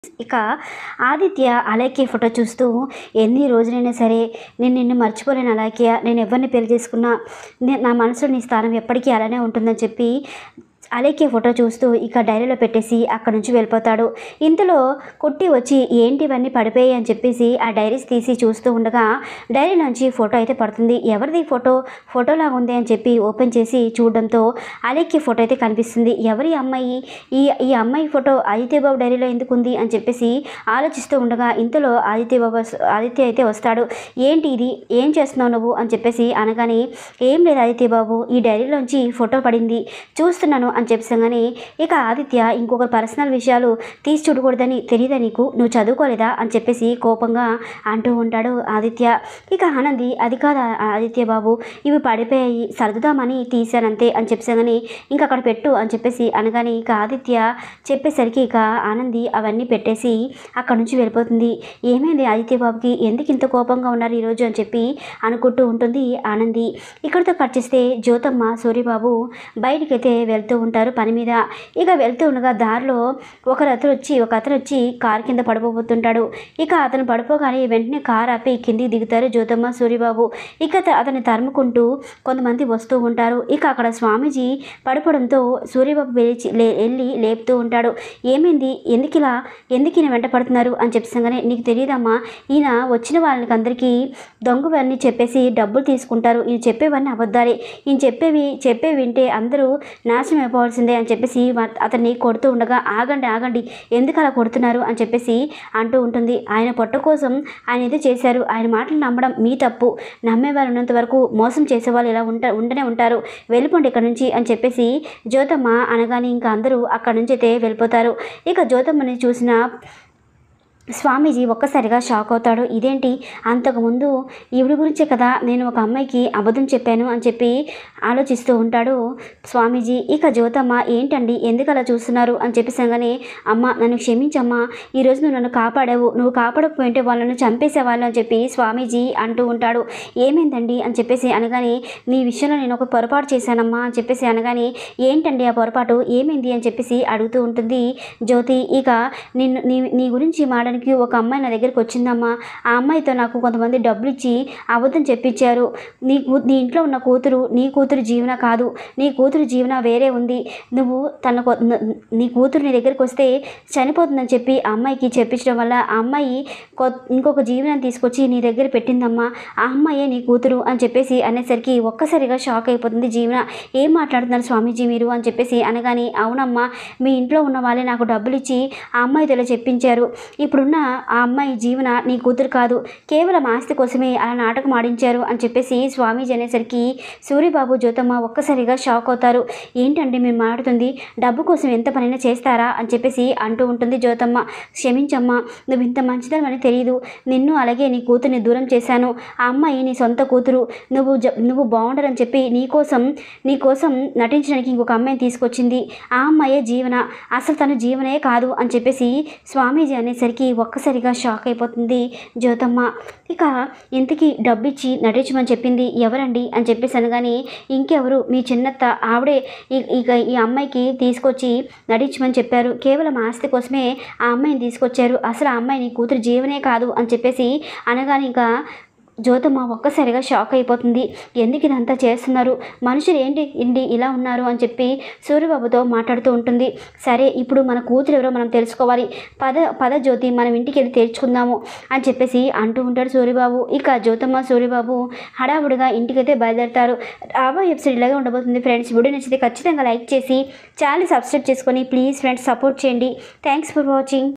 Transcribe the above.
ఇక ఆదిత్య అలేఖ్య ఫోటో చూస్తూ ఎన్ని రోజులైనా సరే నేను నిన్ను మర్చిపోలేను అలేఖ్య నేను ఎవరిని పెళ్లి చేసుకున్నా నే- నా మనసులో నీ స్థానం ఎప్పటికీ అలానే ఉంటుందని చెప్పి అలేఖ్య ఫోటో చూస్తూ ఇక డైరీలో పెట్టేసి అక్కడ నుంచి వెళ్ళిపోతాడు ఇంతలో కుట్టి వచ్చి ఏంటి ఇవన్నీ పడిపోయాయి అని చెప్పేసి ఆ డైరీస్ తీసి చూస్తూ ఉండగా డైరీ నుంచి ఫోటో అయితే పడుతుంది ఎవరిది ఫోటో ఫోటోలాగా ఉంది అని చెప్పి ఓపెన్ చేసి చూడడంతో అలేఖ్య ఫోటో అయితే కనిపిస్తుంది ఎవరి అమ్మాయి ఈ ఈ అమ్మాయి ఫోటో ఆదిత్యబాబు డైరీలో ఎందుకు ఉంది అని చెప్పేసి ఆలోచిస్తూ ఉండగా ఇంతలో ఆదిత్యబాబు వస్- ఆదిత్య అయితే వస్తాడు ఏంటి ఇది ఏం చేస్తున్నావు నువ్వు అని చెప్పేసి అనగానే ఏం లేదు ఆదిత్యబాబు ఈ డైరీలోంచి ఫోటో పడింది చూస్తున్నాను అని చెప్పగానే ఇక ఆదిత్య ఇంకొక పర్సనల్ విషయాలు తీసి చూడకూడదని తెలియదా నీకు నువ్వు చదువుకోలేదా అని చెప్పేసి కోపంగా అంటూ ఉంటాడు ఆదిత్య ఇక ఆనంది అది కాదు ఆ- ఆదిత్య బాబు ఇవి పడిపోయాయి సర్దుదామని తీశానంతే అని చెప్పగానే ఇంకా అక్కడ పెట్టు అని చెప్పేసి అనగానే ఇక ఆదిత్య చెప్పేసరికి ఇక ఆనంది అవన్నీ పెట్టేసి అక్కడ నుంచి వెళ్ళిపోతుంది ఏమైంది ఆదిత్య బాబుకి ఎందుకు ఇంత కోపంగా ఉన్నారు ఈరోజు అని చెప్పి అనుకుంటూ ఉంటుంది ఆనంది ఇక్కడితో కట్ చేస్తే జ్యోతమ్మ సూర్యబాబు బయటికైతే వెళ్తూ ఉంటారు పని మీద ఇక వెళ్తూ ఉండగా దారిలో ఒకరు అతను వచ్చి ఒక అతను వచ్చి కారు కింద పడిపోతుంటాడు ఇక అతను పడిపోగానే వెంటనే కారు ఆపి కిందికి దిగుతారు జ్యోతమ్మ సూర్యబాబు ఇక అత- అతన్ని తరుముకుంటూ కొంతమంది వస్తూ ఉంటారు ఇక అక్కడ స్వామీజీ పడిపోవడంతో సూర్యబాబు లేచి లే- వెళ్ళి లేపుతూ ఉంటాడు ఏమైంది ఎందుకు ఇలా ఎందుకు ఈయన వెంట పడుతున్నారు అని చెప్పగానే నీకు తెలియదమ్మా ఈయన వచ్చిన వాళ్ళకి అందరికీ దొంగవన్నీ చెప్పేసి డబ్బులు తీసుకుంటారు ఈయన చెప్పేవన్నీ అబద్ధాలే ఈయన చెప్పేవి చెప్పే వింటే అందరూ నాశనం అయిపోవాల్సిందే అని చెప్పేసి వ- అతన్ని కొడుతూ ఉండగా ఆగండి ఆగండి ఎందుకు అలా కొడుతున్నారు అని చెప్పేసి అంటూ ఉంటుంది ఆయన పొట్ట కోసం ఆయన ఏదో చేశారు ఆయన మాటలు నమ్మడం మీ తప్పు నమ్మేవారు ఉన్నంత వరకు మోసం చేసేవాళ్ళు ఇలా ఉంట ఉండనే ఉంటారు వెళ్ళిపోండి ఇక్కడ నుంచి అని చెప్పేసి జ్యోతమ్మ అనగానే ఇంకా అందరూ అక్కడ నుంచి అయితే వెళ్ళిపోతారు ఇక జ్యోతమ్మని చూసిన స్వామీజీ ఒక్కసారిగా షాక్ అవుతాడు ఇదేంటి అంతకుముందు ఈవిడ గురించే కదా నేను ఒక అమ్మాయికి అబద్ధం చెప్పాను అని చెప్పి ఆలోచిస్తూ ఉంటాడు స్వామీజీ ఇక జ్యోతమ్మ ఏంటండి ఎందుకు అలా చూస్తున్నారు అని చెప్పేసంగానే అమ్మ నన్ను క్షమించమ్మా ఈరోజు నువ్వు నన్ను కాపాడావు నువ్వు కాపాడకపోయింటే వాళ్ళను చంపేసేవాళ్ళు అని చెప్పి స్వామీజీ అంటూ ఉంటాడు ఏమైందండి అని చెప్పేసి అనగానే నీ విషయంలో నేను ఒక పొరపాటు చేశానమ్మా అని చెప్పేసి అనగానే ఏంటండి ఆ పొరపాటు ఏమైంది అని చెప్పేసి అడుగుతూ ఉంటుంది జ్యోతి ఇక నిన్ను నీ నీ గురించి మాడడానికి ఒక అమ్మాయి నా దగ్గరికి వచ్చిందమ్మా ఆ అమ్మాయితో నాకు కొంతమంది డబ్బులు ఇచ్చి అబద్ధం చెప్పించారు నీ కూ నీ ఇంట్లో ఉన్న కూతురు నీ కూతురు జీవన కాదు నీ కూతురు జీవన వేరే ఉంది నువ్వు తన కొ- న- నీ కూతురు నీ దగ్గరికి వస్తే చనిపోతుందని చెప్పి ఆ అమ్మాయికి చెప్పించడం వల్ల ఆ అమ్మాయి కొ- ఇంకొక జీవనాన్ని తీసుకొచ్చి నీ దగ్గర పెట్టిందమ్మా ఆ అమ్మాయే నీ కూతురు అని చెప్పేసి అనేసరికి ఒక్కసారిగా షాక్ అయిపోతుంది జీవన ఏం మాట్లాడుతున్నారు స్వామీజీ మీరు అని చెప్పేసి అనగానే అవునమ్మా మీ ఇంట్లో ఉన్న వాళ్ళే నాకు డబ్బులు ఇచ్చి ఆ అమ్మాయితో ఇలా చెప్పించారు ఇప్పుడున్న ఆ అమ్మాయి జీవన నీ కూతురు కాదు కేవలం ఆస్తి కోసమే అలా నాటకం ఆడించారు అని చెప్పేసి స్వామీజీ అనేసరికి సూర్యబాబు జ్యోతమ్మ ఒక్కసారిగా షాక్ అవుతారు ఏంటండి మీరు మాట్లాడుతుంది డబ్బు కోసం ఎంత పనైనా చేస్తారా అని చెప్పేసి అంటూ ఉంటుంది జ్యోతమ్మ క్షమించమ్మా నువ్వు ఇంత మంచిదనని తెలియదు నిన్ను అలాగే నీ కూతుర్ని దూరం చేశాను ఆ అమ్మాయి నీ సొంత కూతురు నువ్వు జ నువ్వు బాగుండాలని చెప్పి నీ కోసం నీ కోసం నటించడానికి ఇంకొక అమ్మాయిని తీసుకొచ్చింది ఆ అమ్మాయే జీవన అసలు తను జీవనే కాదు అని చెప్పేసి స్వామీజీ అనేసరికి ఒక్కసారిగా షాక్ అయిపోతుంది జ్యోతమ్మ ఇక ఇంతకీ డబ్బు ఇచ్చి నటించమని చెప్పింది ఎవరండి అని చెప్పేసి అనగానే ఇంకెవరు మీ చిన్నత్త ఆవిడే ఈ- ఇక ఈ అమ్మాయికి తీసుకొచ్చి నటించమని చెప్పారు కేవలం ఆస్తి కోసమే ఆ అమ్మాయిని తీసుకొచ్చారు అసలు ఆ అమ్మాయి నీ కూతురు జీవనే కాదు అని చెప్పేసి అనగానే ఇంకా జ్యోతమ్మ ఒక్కసారిగా షాక్ అయిపోతుంది ఎందుకు ఇదంతా చేస్తున్నారు మనుషులు ఏంటి ఇండి ఇలా ఉన్నారు అని చెప్పి సూర్యబాబుతో మాట్లాడుతూ ఉంటుంది సరే ఇప్పుడు మన కూతురు ఎవరో మనం తెలుసుకోవాలి పద పద జ్యోతి మనం ఇంటికి వెళ్ళి తెరుచుకుందాము అని చెప్పేసి అంటూ ఉంటాడు సూర్యబాబు ఇక జ్యోతమ్మ సూర్యబాబు హడావుడిగా ఇంటికైతే బయలుదేరుతారు రాబోయే ఎపిసోడ్ ఇలాగే ఉండబోతుంది ఫ్రెండ్స్ వీడియో నచ్చితే ఖచ్చితంగా లైక్ చేసి ఛానల్ సబ్స్క్రైబ్ చేసుకొని ప్లీజ్ ఫ్రెండ్స్ సపోర్ట్ చేయండి థ్యాంక్స్ ఫర్ వాచింగ్